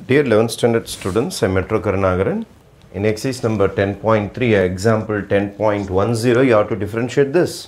Dear 11th standard students, I'm Metro Karnagaran. In exercise number 10.3, example 10.10, you have to differentiate this.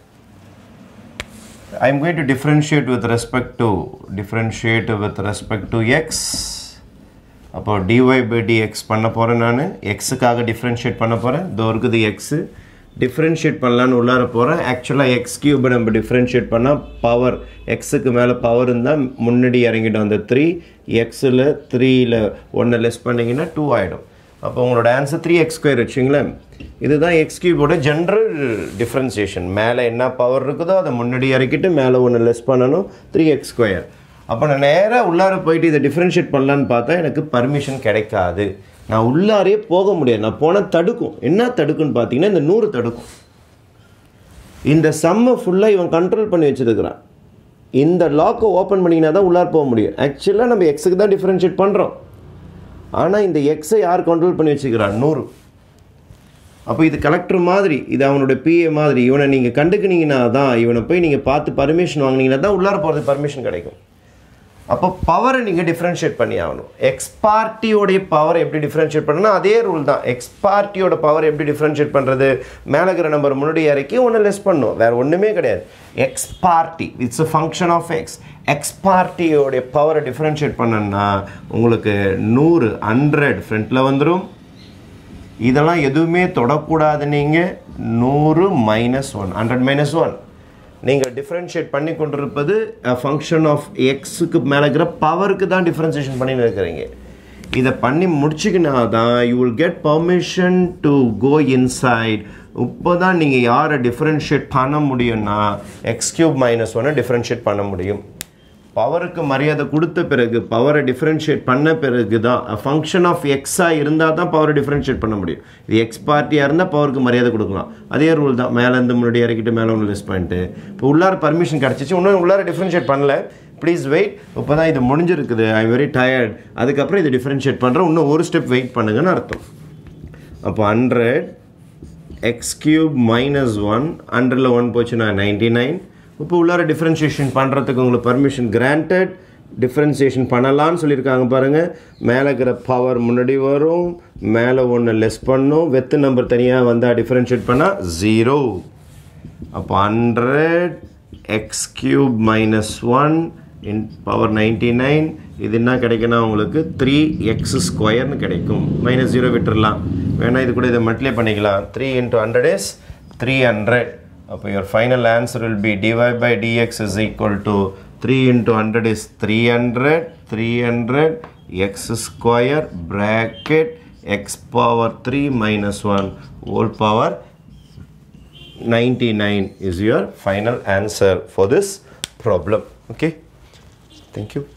I'm going to differentiate with respect to, differentiate with respect to x. அப்போ dy by dx பண்ண போகிறேன் நான் எக்ஸுக்காக differentiate பண்ண போகிறேன் இதோ இருக்குது x differentiate பண்ணலான்னு உள்ளார போகிறேன் ஆக்சுவலாக எக்ஸ் கியூபை நம்ம டிஃப்ரென்ஷியேட் பண்ணால் பவர் எக்ஸுக்கு மேலே பவர் இருந்தால் முன்னாடி இறங்கிட்டோம் அந்த த்ரீ எக்ஸில் த்ரீயில் ஒன்று லெஸ் பண்ணிங்கன்னா டூ ஆகிடும் அப்போ உங்களோட ஆன்சர் த்ரீ எக்ஸ் ஸ்கொயர் வச்சுங்களேன் இதுதான் எக்ஸ் கியூபோட ஜென்ரல் டிஃப்ரென்சியேஷன் மேலே என்ன பவர் இருக்குதோ அதை முன்னாடி இறக்கிட்டு மேலே ஒன்று லெஸ் பண்ணணும் த்ரீ எக்ஸ் ஸ்கொயர் அப்போ நான் நேராக உள்ளார போயிட்டு இதை டிஃப்ரென்ஷியேட் பண்ணலான்னு பார்த்தா எனக்கு பர்மிஷன் கிடைக்காது நான் உள்ளாரே போக முடியாது நான் போனால் தடுக்கும் என்ன தடுக்குன்னு பார்த்தீங்கன்னா இந்த நூறு தடுக்கும் இந்த சம்மை ஃபுல்லாக இவன் கண்ட்ரோல் பண்ணி வச்சுருக்கிறான் இந்த லாக்கை ஓப்பன் பண்ணிங்கன்னா தான் உள்ளார போக முடியும் ஆக்சுவலாக நம்ம எக்ஸுக்கு தான் டிஃப்ரென்ஷியேட் பண்ணுறோம் ஆனால் இந்த எக்ஸை யார் கண்ட்ரோல் பண்ணி வச்சுக்கிறான் நூறு அப்போ இது கலெக்டர் மாதிரி இது அவனோட பிஏ மாதிரி இவனை நீங்கள் கண்டுக்கினீங்கன்னா தான் இவனை போய் நீங்கள் பார்த்து பர்மிஷன் வாங்கினீங்கன்னா தான் உள்ளார போகிறது பர்மிஷன் கிடைக்கும் அப்போ பவரை நீங்கள் டிஃப்ரென்ஷியேட் பண்ணி ஆகணும் எக்ஸ் பார்ட்டியோடைய பவரை எப்படி டிஃப்ரென்ஷியேட் பண்ணணும்னா அதே ரூல் தான் எக்ஸ் பார்ட்டியோட பவர் எப்படி டிஃப்ரென்ஷியேட் பண்ணுறது மேலே இருக்கிற நம்பர் முன்னாடி இறக்கி ஒன்று லெஸ் பண்ணும் வேறு ஒன்றுமே கிடையாது எக்ஸ் பார்ட்டி it's a function of x x பார்ட்டியோடைய பவரை டிஃப்ரென்ஷியேட் பண்ணணும்னா உங்களுக்கு நூறு ஹண்ட்ரட் ஃப்ரண்ட்டில் வந்துடும் இதெல்லாம் எதுவுமே தொடக்கூடாது நீங்கள் நூறு minus one hundred minus one நீங்கள் டிஃப்ரென்ஷியேட் பண்ணி கொண்டிருப்பது ஃபங்க்ஷன் ஆஃப் எக்ஸுக்கு மேலே இருக்கிற பவருக்கு தான் டிஃப்ரென்சியேஷன் பண்ணி இருக்கிறீங்க இதை பண்ணி முடிச்சுக்கினா தான் you will get permission to go inside இப்போ தான் நீங்கள் யாரை டிஃப்ரென்ஷியேட் பண்ண முடியும்னா எக்ஸ் கியூப் மைனஸ் ஒன்னை டிஃப்ரென்ஷியேட் பண்ண முடியும் பவருக்கு மரியாதை கொடுத்த பிறகு பவரை டிஃப்ரென்ஷியேட் பண்ண பிறகு தான் ஃபங்க்ஷன் ஆஃப் எக்ஸாக இருந்தால் தான் பவரை டிஃப்ரென்ஷியேட் பண்ண முடியும் இது எக்ஸ் பார்ட்டியாக இருந்தால் பவருக்கு மரியாதை கொடுக்கலாம் அதே ரூல் தான் மேலேருந்து முன்னாடி இறக்கிட்டு மேலே ஒன்று லெஸ் பண்ணிட்டு இப்போ உள்ளார பர்மிஷன் கிடச்சிச்சு இன்னும் உள்ளார டிஃப்ரென்ஷியேட் பண்ணல ப்ளீஸ் வெயிட் இப்போ தான் இது முடிஞ்சிருக்குது ஐ வெரி டயர்ட் அதுக்கப்புறம் இது டிஃப்ரென்ஷியேட் பண்ணுறேன் இன்னும் ஒரு ஸ்டெப் வெயிட் பண்ணுங்கன்னு அர்த்தம் அப்போ hundred x cube minus one ஹண்ட்ரடில் ஒன் போச்சுன்னா நைன்டி நைன் இப்போ உள்ளார டிஃப்ரென்ஷியேஷன் பண்ணுறதுக்கு உங்களுக்கு பர்மிஷன் கிராண்டட் டிஃப்ரென்சியேஷன் பண்ணலான்னு சொல்லியிருக்காங்க பாருங்கள் மேலே இருக்கிற பவர் முன்னாடி வரும் மேலே ஒன்று லெஸ் பண்ணும் வெத்து நம்பர் தனியாக வந்தால் டிஃப்ரென்ஷியேட் பண்ணால் ஜீரோ அப்போ hundred x cube minus one in power ninety nine இது என்ன கிடைக்குன்னா உங்களுக்கு த்ரீ எக்ஸ் ஸ்கொயர்னு கிடைக்கும் மைனஸ் ஜீரோ விட்டுடலாம் வேணால் இது கூட இதை மல்டிப்ளை பண்ணிக்கலாம் three into hundred is three hundred அப்போ your final answer will be dy by dx is equal to 3 into 100 is 300 300 x square bracket x power 3 minus 1 whole power 99 is your final answer for this problem okay thank you